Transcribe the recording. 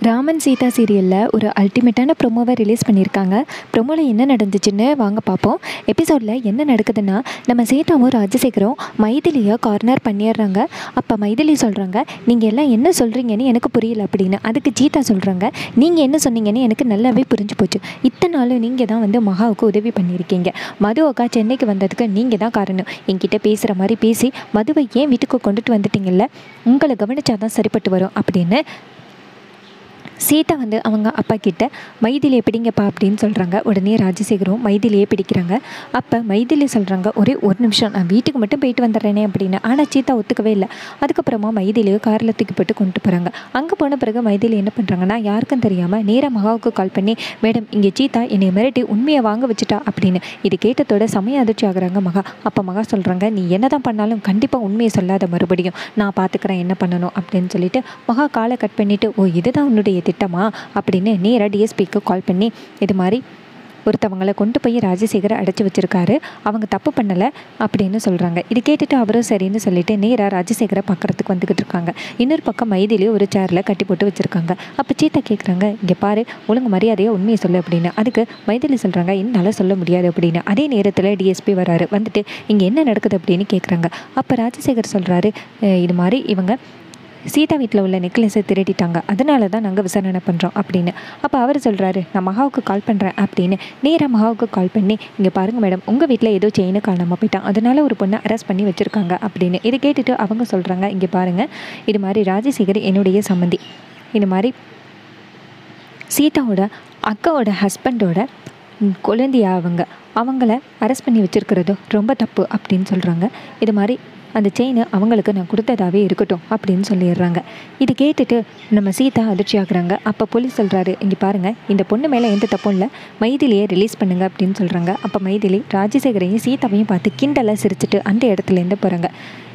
ராமன் சீதா சீரியலில் ஒரு அல்டிமேட்டான ப்ரொமோவை ரிலீஸ் பண்ணியிருக்காங்க ப்ரொமோவில் என்ன நடந்துச்சுன்னு வாங்க பார்ப்போம் எபிசோடில் என்ன நடக்குதுன்னா நம்ம சீதாவும் ராஜசேகரும் மைதிலியை கார்னர் பண்ணிடுறாங்க அப்போ மைதிலி சொல்கிறாங்க நீங்கள் எல்லாம் என்ன சொல்கிறீங்கன்னு எனக்கு புரியல அப்படின்னு அதுக்கு சீதா சொல்கிறாங்க நீங்கள் என்ன சொன்னீங்கன்னு எனக்கு நல்லாவே புரிஞ்சு போச்சு இத்தனை நாளும் நீங்கள் தான் வந்து மகாவுக்கு உதவி பண்ணியிருக்கீங்க மது அக்கா சென்னைக்கு வந்ததுக்கு நீங்கள் தான் காரணம் என்கிட்ட பேசுகிற மாதிரி பேசி மதுவை ஏன் வீட்டுக்கு கொண்டுட்டு வந்துட்டீங்கல்ல உங்களை கவனிச்சாதான் சரிப்பட்டு வரும் அப்படின்னு சீதா வந்து அவங்க அப்பா கிட்ட மைதிலியை பிடிங்கப்பா அப்படின்னு சொல்கிறாங்க உடனே ராஜசேகரும் மைதிலியை பிடிக்கிறாங்க அப்போ மைதிலி சொல்கிறாங்க ஒரே ஒரு நிமிஷம் நான் வீட்டுக்கு மட்டும் போயிட்டு வந்துடுறேனே அப்படின்னு ஆனால் சீதா ஒத்துக்கவே இல்லை அதுக்கப்புறமா மைதிலியை காரில் தூக்கி போட்டு கொண்டு போகிறாங்க அங்கே போன பிறகு மைதிலி என்ன பண்ணுறாங்கன்னா யாருக்கும் தெரியாமல் நேராக மகாவுக்கு கால் பண்ணி மேடம் இங்கே சீதா என்னை மிரட்டி உண்மையை வாங்க வச்சுட்டா அப்படின்னு இது கேட்டதோட சமய அதிர்ச்சி ஆகுறாங்க மகா அப்போ மகா சொல்கிறாங்க நீ என்ன தான் பண்ணாலும் கண்டிப்பாக உண்மையை சொல்லாத மறுபடியும் நான் பார்த்துக்கிறேன் என்ன பண்ணணும் அப்படின்னு சொல்லிட்டு மகா காலை கட் பண்ணிவிட்டு ஓ இதுதான் உன்னுடைய திட்டமா அப்படின்னு நேராக டிஎஸ்பிக்கு கால் பண்ணி இது மாதிரி ஒருத்தவங்களை கொண்டு போய் ராஜசேகரை அடைச்சி வச்சிருக்காரு அவங்க தப்பு பண்ணலை அப்படின்னு சொல்கிறாங்க இது கேட்டுட்டு அவரும் சரின்னு சொல்லிட்டு நேராக ராஜசேகரை பார்க்குறதுக்கு வந்துக்கிட்டு இருக்காங்க இன்னொரு பக்கம் மைதிலி ஒரு சேரில் கட்டி போட்டு வச்சுருக்காங்க அப்போ சீதா கேட்குறாங்க இங்கே பாரு ஒழுங்கு மரியாதையாக உண்மையை சொல்லு அப்படின்னு அதுக்கு மைதிலி சொல்கிறாங்க என்னால் சொல்ல முடியாது அப்படின்னு அதே நேரத்தில் டிஎஸ்பி வராரு வந்துட்டு இங்கே என்ன நடக்குது அப்படின்னு கேட்குறாங்க அப்போ ராஜசேகர் சொல்கிறாரு இது மாதிரி இவங்க சீதா வீட்டில் உள்ள நெக்லஸை திருடிட்டாங்க அதனால தான் நாங்கள் விசாரணை பண்ணுறோம் அப்படின்னு அப்போ அவர் சொல்கிறாரு நான் மகாவுக்கு கால் பண்ணுறேன் அப்படின்னு நேராக மகாவுக்கு கால் பண்ணி இங்கே பாருங்கள் மேடம் உங்கள் வீட்டில் ஏதோ செயினு காணாமல் போயிட்டான் அதனால ஒரு பொண்ணை அரெஸ்ட் பண்ணி வச்சுருக்காங்க அப்படின்னு இதை கேட்டுட்டு அவங்க சொல்கிறாங்க இங்கே பாருங்கள் இது மாதிரி ராஜசேகர் என்னுடைய சம்மந்தி இது மாதிரி சீதாவோட அக்காவோட ஹஸ்பண்டோட குழந்தையா அவங்க அவங்கள அரெஸ்ட் பண்ணி வச்சுருக்கிறது ரொம்ப தப்பு அப்படின்னு சொல்கிறாங்க இது மாதிரி அந்த செயின் அவங்களுக்கு நான் கொடுத்ததாவே இருக்கட்டும் அப்படின்னு சொல்லிடுறாங்க இது கேட்டுட்டு நம்ம சீதா அதிர்ச்சி ஆகுறாங்க அப்போ போலீஸ் சொல்கிறாரு இங்கே பாருங்கள் இந்த பொண்ணு மேலே எந்த தப்பும் இல்லை மைதிலியை ரிலீஸ் பண்ணுங்க அப்படின்னு சொல்கிறாங்க அப்போ மைதிலி ராஜசேகரையும் சீதாவையும் பார்த்து கிண்டலாக சிரிச்சிட்டு அந்த இடத்துலேருந்து போகிறாங்க